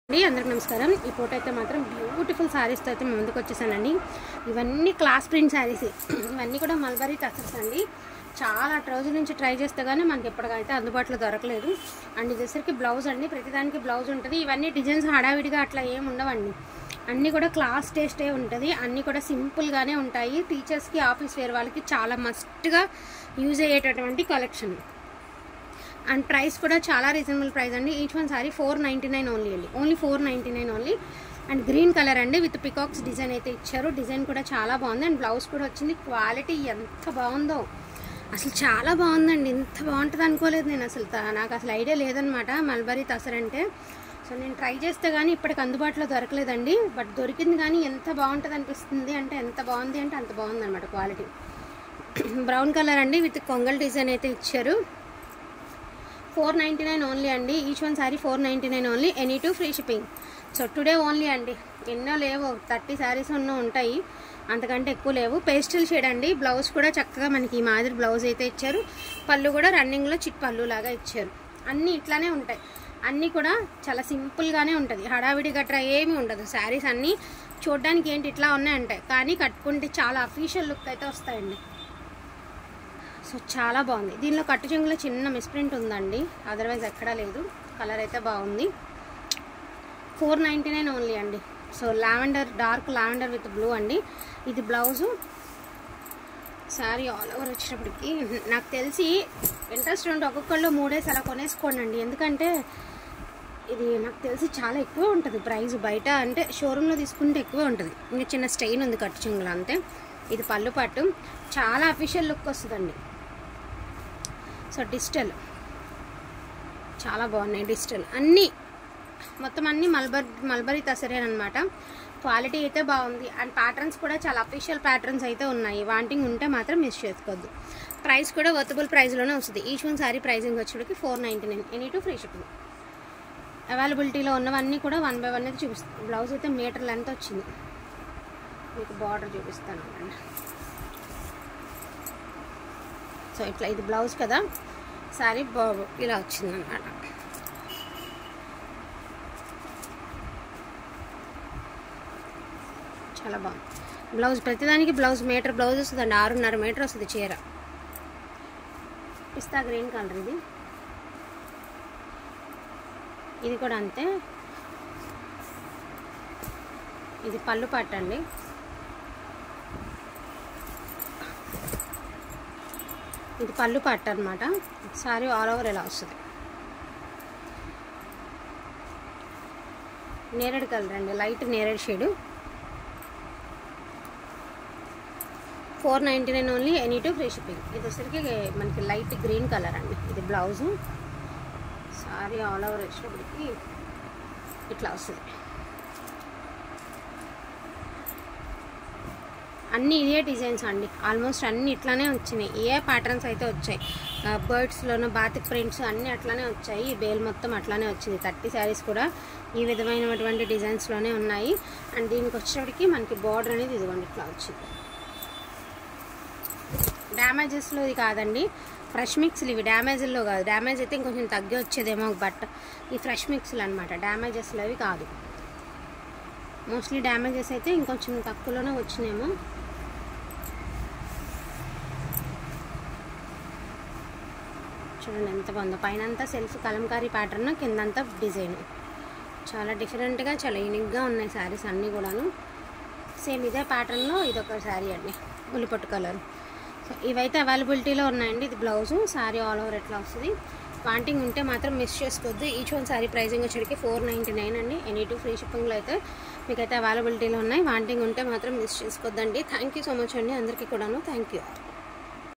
అండి అందరికి నమస్కారం ఈ ఫోటో అయితే మాత్రం బ్యూటిఫుల్ శారీస్తో అయితే మేము ముందుకు వచ్చేసానండి ఇవన్నీ క్లాస్ ప్రింట్ శారీస్ ఇవన్నీ కూడా మల్బరీ టచర్స్ అండి చాలా రోజుల నుంచి ట్రై చేస్తే కానీ మనకి ఎప్పటికైతే అందుబాటులో దొరకలేదు అండ్ ఇది వచ్చరికి బ్లౌజ్ అండి ప్రతిదానికి బ్లౌజ్ ఉంటుంది ఇవన్నీ డిజైన్స్ హడావిడిగా అట్లా ఏమి ఉండవండి అన్నీ కూడా క్లాస్ టేస్టే ఉంటుంది అన్నీ కూడా సింపుల్గానే ఉంటాయి టీచర్స్కి ఆఫీస్ వేర్ వాళ్ళకి చాలా మస్ట్గా యూజ్ అయ్యేటటువంటి కలెక్షన్ అండ్ ప్రైస్ కూడా చాలా రీజనబుల్ ప్రైస్ అండి each one sari four ninety nine only అండి only four ninety nine only and green colour అండి విత్ పికాక్స్ డిజైన్ అయితే ఇచ్చారు డిజైన్ కూడా చాలా బాగుంది అండ్ బ్లౌజ్ కూడా వచ్చింది క్వాలిటీ ఎంత బాగుందో అసలు చాలా బాగుందండి ఇంత బాగుంటుంది అనుకోలేదు నేను అసలు త- నాకు అసలు ఐడియా లేదనమాట మల్బరీ తసర్ అంటే సో నేను ట్రై చేస్తే కానీ ఇప్పటికి అందుబాటులో దొరకలేదండి బట్ దొరికింది కానీ ఎంత బాగుంటుంది అనిపిస్తుంది అంటే ఎంత బాగుంది అంటే అంత బాగుంది అనమాట క్వాలిటీ బ్రౌన్ కలర్ అండి విత్ కొంగల్ డిజైన్ అయితే ఇచ్చారు ఫోర్ నైంటీ నైన్ ఓన్లీ అండి each one sari four ninety nine only any two free shipping so today only అండి ఎన్నో లేవు థర్టీ శారీస్ ఉన్న ఉంటాయి అంతకంటే ఎక్కువ లేవు పేస్టల్ షేడ్ అండి బ్లౌజ్ కూడా చక్కగా మనకి ఈ మాదిరి బ్లౌజ్ అయితే ఇచ్చారు పళ్ళు కూడా రన్నింగ్లో చిట్ పళ్ళు లాగా ఇచ్చారు అన్నీ ఇట్లానే ఉంటాయి అన్నీ కూడా చాలా సింపుల్గానే ఉంటుంది హడావిడి గట్రా ఏమీ ఉండదు శారీస్ అన్నీ చూడడానికి ఏంటి ఇట్లా ఉన్నాయంటాయి కానీ కట్టుకుంటే చాలా అఫీషియల్ లుక్ అయితే వస్తాయండి సో చాలా బాగుంది దీనిలో కట్టు చెంగులో చిన్న మిస్ప్రింట్ ఉందండి అదర్వైజ్ ఎక్కడా లేదు కలర్ అయితే బాగుంది ఫోర్ నైంటీ నైన్ ఓన్లీ అండి so lavender dark lavender with blue అండి ఇది బ్లౌజు శారీ ఆల్ ఓవర్ వచ్చేటప్పటికి నాకు తెలిసి ఇంట్రెస్ట్ ఉంటే ఒక్కొక్కళ్ళు మూడేసి అలా కొనేసుకోండి అండి ఎందుకంటే ఇది నాకు తెలిసి చాలా ఎక్కువ ఉంటుంది ప్రైస్ బయట అంటే షోరూంలో తీసుకుంటే ఎక్కువ ఉంటుంది ఇంకా చిన్న స్టెయిన్ ఉంది కట్టు చెంగులో అంతే ఇది పళ్ళు పట్టు చాలా అఫీషియల్ లుక్ వస్తుందండి సో డిజిటల్ చాలా బాగున్నాయి డిజిటల్ అన్నీ మొత్తం అన్నీ మల్బర్ మల్బరీ తసరే అనమాట క్వాలిటీ అయితే బాగుంది అండ్ ప్యాటర్న్స్ కూడా చాలా అఫీషియల్ ప్యాటర్న్స్ అయితే ఉన్నాయి వాంటింగ్ ఉంటే మాత్రం మిస్ చేసుకోవద్దు ప్రైస్ కూడా వర్తబుల్ ప్రైస్లోనే వస్తుంది ఈచ్ వన్ సారీ ప్రైజింగ్ వచ్చేటికి four ninety nine any two free shipping అవైలబిలిటీలో ఉన్నవన్నీ కూడా వన్ బై వన్ అయితే చూపిస్తాను బ్లౌజ్ అయితే మీటర్ లెంత్ వచ్చింది మీకు బార్డర్ చూపిస్తాను అండి సో ఇట్లా ఇది బ్లౌజ్ కదా సారీ బాబు ఇలా వచ్చింది అనమాట చాలా బాగుంది బ్లౌజ్ ప్రతిదానికి బ్లౌజ్ మీటర్ బ్లౌజ్ వస్తుందండి ఆరున్నర మీటర్ వస్తుంది చీర పిస్తా గ్రీన్ కలర్ ఇది ఇది కూడా అంతే ఇది పళ్ళు పట్టండి ఇది పళ్ళు పట్ట అనమాట సారీ ఆల్ ఓవర్ ఇలా వస్తుంది నేరేడు కలర్ అండి లైట్ నేరేడు shade four ninety nine only any two free shipping ఇది వచ్చరికి మనకి లైట్ గ్రీన్ కలర్ అండి ఇది బ్లౌజు సారీ ఆల్ ఓవర్ వచ్చేటప్పటికి ఇట్లా వస్తుంది అన్ని ఇదే డిజైన్స్ అండి ఆల్మోస్ట్ అన్ని ఇట్లానే వచ్చినాయి ఏ ప్యాటర్న్స్ అయితే వచ్చాయి బర్డ్స్లోనూ బాతిక్ ప్రింట్స్ అన్నీ అట్లానే వచ్చాయి ఈ బేల్ మొత్తం అట్లానే వచ్చింది థర్టీ శారీస్ కూడా ఈ విధమైనటువంటి డిజైన్స్లోనే ఉన్నాయి అండ్ దీనికి వచ్చేటప్పటికి మనకి బార్డర్ అనేది ఇదిగోండి ఇట్లా వచ్చింది డ్యామేజెస్లో ఇది కాదండి ఫ్రెష్ మిక్స్లు ఇవి డ్యామేజ్లో కాదు డ్యామేజ్ అయితే ఇంకొంచెం తగ్గి వచ్చేదేమో బట్ ఈ ఫ్రెష్ మిక్స్లు అనమాట డ్యామేజెస్లో అవి కాదు మోస్ట్లీ డ్యామేజెస్ అయితే ఇంకొంచెం తక్కువలోనే వచ్చినాయేమో చూడండి ఎంత బాగుందో పైన అంతా సెల్ఫ్ కలంకారీ ప్యాటర్న్ కిందంతా డిజైన్ చాలా డిఫరెంట్గా చాలా యూనిక్గా ఉన్నాయి శారీస్ అన్నీ కూడాను సేమ్ ఇదే ప్యాటర్న్లో ఇదొక శారీ అండి ఉల్లిపట్టు కలర్ సో ఇవైతే అవైలబిలిటీలో ఉన్నాయండి ఇది బ్లౌజు శారీ ఆల్ ఓవర్ ఎట్లా వస్తుంది వాంటింగ్ ఉంటే మాత్రం మిస్ చేసుకోవద్దు ఈచ్ వన్ శారీ ప్రైజింగ్ వచ్చేటికి ఫోర్ నైంటీ నైన్ అండి ఎనీ టూ ఫ్రీ షిప్పింగ్లో అయితే మీకైతే అవైలబిలిటీలో ఉన్నాయి వాంటింగ్ ఉంటే మాత్రం మిస్ చేసుకోవద్దండి థ్యాంక్ యూ సో మచ్ అండి అందరికీ కూడాను థ్యాంక్ యూ